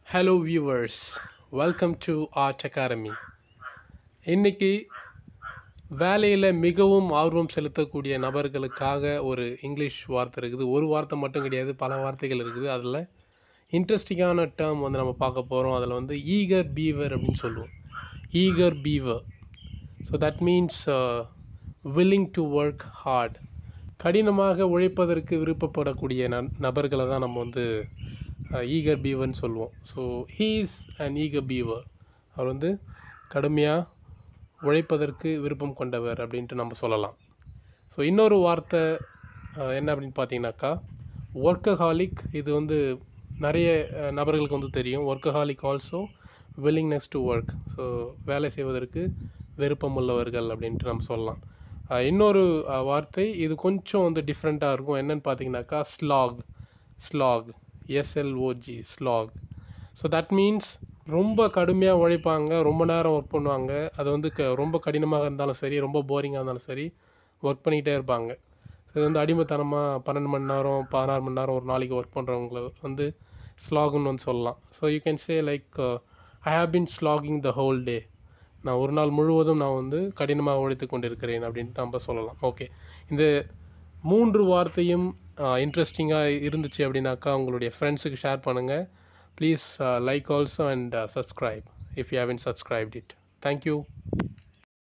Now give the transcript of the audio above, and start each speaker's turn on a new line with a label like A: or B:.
A: hello viewers welcome to art academy இன்னைக்கு வேலையில் மிகவும் ஆர்வம் செலுத்தக்கூடிய நபர்களுக்காக ஒரு இங்கிலீஷ் வார்த்தை இருக்குது ஒரு வார்த்தை மட்டும் கிடையாது பல வார்த்தைகள் இருக்குது அதில் இன்ட்ரெஸ்டிங்கான டேர்ம் வந்து நம்ம பார்க்க போகிறோம் அதில் வந்து ஈகர் பீவர் அப்படின்னு சொல்லுவோம் eager beaver so that means willing to work hard கடினமாக உழைப்பதற்கு விருப்பப்படக்கூடிய ந நபர்களை தான் நம்ம வந்து ஈகர் பீவர்னு சொல்லுவோம் so he's and eager beaver அவர் வந்து கடுமையாக உழைப்பதற்கு விருப்பம் கொண்டவர் அப்படின்ட்டு நம்ம சொல்லலாம் ஸோ இன்னொரு வார்த்தை அஹ், என்ன அப்படின்னு பார்த்தீங்கன்னாக்கா ஒர்க்கஹாலிக் இது வந்து நிறைய அஹ், நபர்களுக்கு வந்து தெரியும் workaholic also willingness to work so வேலை செய்வதற்கு விருப்பம் உள்ளவர்கள் அப்படின்ட்டு நம்ம சொல்லலாம் அஹ், இன்னொரு அஹ், வார்த்தை இது கொஞ்சம் வந்து டிஃப்ரெண்ட்டாக இருக்கும் என்னன்னு பார்த்தீங்கன்னாக்கா slog slog S L O G slog so that means ரொம்ப கடுமையாக உழைப்பாங்க ரொம்ப நேரம் ஒர்க் பண்ணுவாங்க அது வந்து க ரொம்ப கடினமாக இருந்தாலும் சரி ரொம்ப போரிங்காக இருந்தாலும் சரி ஒர்க் பண்ணிக்கிட்டே இருப்பாங்க இது வந்து அடிமைத்தனமாக பன்னெண்டு மணி நேரம் பதினாறு மணி நேரம் ஒரு நாளைக்கு ஒர்க் பண்ணுறவங்கள வந்து ஸ்லாகுன்னு வந்து சொல்லலாம் so you can say like I have been slogging the whole day நான் ஒரு நாள் முழுவதும் நான் வந்து கடினமாக உழைத்து கொண்டிருக்கிறேன் அப்படின்ட்டு நம்ம சொல்லலாம் ஓகே இந்த மூன்று வார்த்தையும் இன்ட்ரெஸ்டிங்காக இருந்துச்சு அப்படின்னாக்கா உங்களுடைய ஃப்ரெண்ட்ஸுக்கு ஷேர் பண்ணுங்கள் please like also and subscribe if you haven't subscribed it thank you